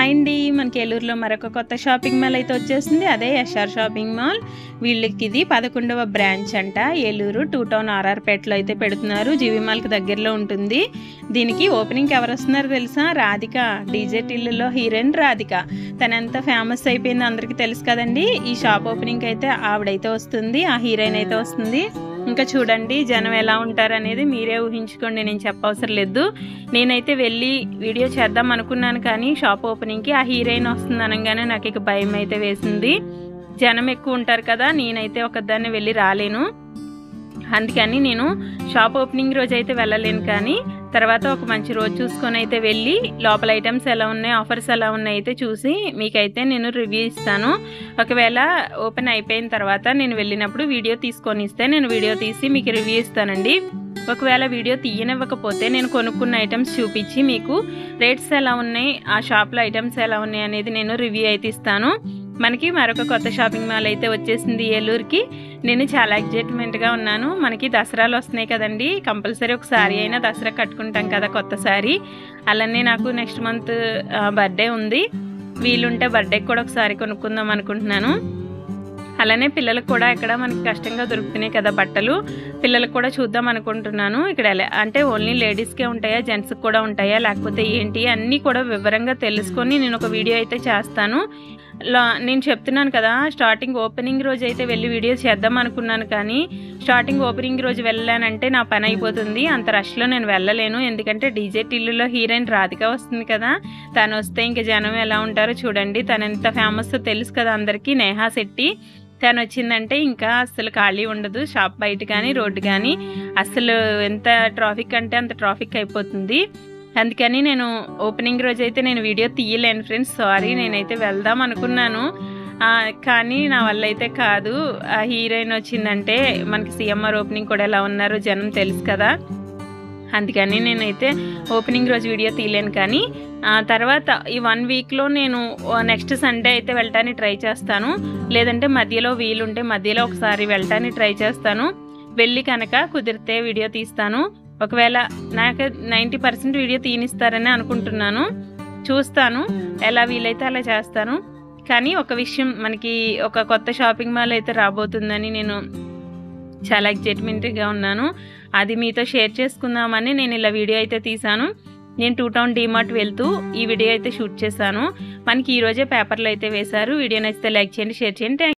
hi అండి మనకి ఏలూరులో మరొక కొత్త షాపింగ్ మాల్ అయితే వచ్చేసింది అదే ఎస్ఆర్ షాపింగ్ మాల్ వీళ్ళకి ఇది పదకొండవ బ్రాంచ్ అంట ఏలూరు టూ టౌన్ ఆర్ఆర్పేటలో అయితే పెడుతున్నారు జీవి మాల్కి దగ్గరలో ఉంటుంది దీనికి ఓపెనింగ్ ఎవరు వస్తున్నారు తెలుసా రాధిక డీజే టిల్లులో హీరోయిన్ రాధిక తను ఎంత ఫేమస్ అయిపోయిందో అందరికీ తెలుసు కదండి ఈ షాప్ ఓపెనింగ్ అయితే ఆవిడైతే వస్తుంది ఆ హీరోయిన్ అయితే వస్తుంది ఇంకా చూడండి జనం ఎలా ఉంటారు అనేది మీరే ఊహించుకోండి నేను చెప్పవసరం లేదు నేనైతే వెళ్ళి వీడియో చేద్దాం అనుకున్నాను కానీ షాప్ ఓపెనింగ్కి ఆ హీరోయిన్ వస్తుంది అనగానే నాకు ఇక భయం అయితే వేసింది జనం ఎక్కువ ఉంటారు కదా నేనైతే ఒకదాన్ని వెళ్ళి రాలేను అందుకని నేను షాప్ ఓపెనింగ్ రోజు అయితే వెళ్ళలేను కానీ తర్వాత ఒక మంచి రోజు చూసుకొని అయితే వెళ్ళి లోపల ఐటమ్స్ ఎలా ఉన్నాయి ఆఫర్స్ ఎలా ఉన్నాయి అయితే చూసి మీకైతే నేను రివ్యూ ఇస్తాను ఒకవేళ ఓపెన్ అయిపోయిన తర్వాత నేను వెళ్ళినప్పుడు వీడియో తీసుకొని ఇస్తే నేను వీడియో తీసి మీకు రివ్యూ ఇస్తానండి ఒకవేళ వీడియో తీయనివ్వకపోతే నేను కొనుక్కున్న ఐటమ్స్ చూపించి మీకు రేట్స్ ఎలా ఉన్నాయి ఆ షాప్లో ఐటమ్స్ ఎలా ఉన్నాయి అనేది నేను రివ్యూ అయితే ఇస్తాను మనకి మరొక కొత్త షాపింగ్ మాల్ అయితే వచ్చేసింది ఏలూరుకి నేను చాలా ఎగ్జైట్మెంట్గా ఉన్నాను మనకి దసరాలు వస్తున్నాయి కదండి కంపల్సరీ ఒక సారీ అయినా దసరా కట్టుకుంటాం కదా కొత్త సారీ అలానే నాకు నెక్స్ట్ మంత్ బర్త్డే ఉంది వీలుంటే బర్త్డేకి కూడా ఒకసారి కొనుక్కుందాం అనుకుంటున్నాను అలానే పిల్లలకు కూడా ఇక్కడ మనకి కష్టంగా దొరుకుతున్నాయి కదా బట్టలు పిల్లలకు కూడా చూద్దాం అనుకుంటున్నాను ఇక్కడ ఎలా అంటే ఓన్లీ లేడీస్కే ఉంటాయా జెంట్స్కి కూడా ఉంటాయా లేకపోతే ఏంటి అన్నీ కూడా వివరంగా తెలుసుకొని నేను ఒక వీడియో అయితే చేస్తాను నేను చెప్తున్నాను కదా స్టార్టింగ్ ఓపెనింగ్ రోజు అయితే వెళ్ళి వీడియో చేద్దాం అనుకున్నాను కానీ స్టార్టింగ్ ఓపెనింగ్ రోజు వెళ్ళానంటే నా పని అయిపోతుంది అంత రష్లో నేను వెళ్ళలేను ఎందుకంటే డీజే టిల్లులో హీరోయిన్ రాధిక వస్తుంది కదా తను వస్తే ఇంక జనం ఎలా ఉంటారో చూడండి తను ఎంత ఫేమస్ తెలుసు కదా అందరికీ నేహా శెట్టి తను వచ్చిందంటే ఇంకా అసలు ఖాళీ ఉండదు షాప్ బయట కానీ రోడ్డు కానీ అసలు ఎంత ట్రాఫిక్ అంటే అంత ట్రాఫిక్ అయిపోతుంది అందుకని నేను ఓపెనింగ్ రోజు అయితే నేను వీడియో తీయలేను ఫ్రెండ్స్ సారీ నేనైతే వెళ్దాం అనుకున్నాను కానీ నా వల్ల అయితే కాదు ఆ హీరోయిన్ వచ్చిందంటే మనకి సీఎంఆర్ ఓపెనింగ్ కూడా ఎలా ఉన్నారో జనం తెలుసు కదా అందుకని నేనైతే ఓపెనింగ్ రోజు వీడియో తీయలేను కానీ తర్వాత ఈ వన్ వీక్లో నేను నెక్స్ట్ సండే అయితే వెళ్ళటానికి ట్రై చేస్తాను లేదంటే మధ్యలో వీలుంటే మధ్యలో ఒకసారి వెళ్ళటానికి ట్రై చేస్తాను వెళ్ళి కనుక కుదిరితే వీడియో తీస్తాను ఒకవేళ నాకు నైంటీ పర్సెంట్ వీడియో తీనిస్తారని అనుకుంటున్నాను చూస్తాను ఎలా వీలైతే అలా చేస్తాను కానీ ఒక విషయం మనకి ఒక కొత్త షాపింగ్ మాల్ అయితే రాబోతుందని నేను చాలా ఎగ్జైట్మెంట్గా ఉన్నాను అది మీతో షేర్ చేసుకుందామని నేను ఇలా వీడియో అయితే తీశాను నేను టూ టౌన్ డీమార్ట్ వెళ్తూ ఈ వీడియో అయితే షూట్ చేశాను మనకి ఈరోజే పేపర్లో అయితే వేశారు వీడియో నచ్చితే లైక్ చేయండి షేర్ చేయండి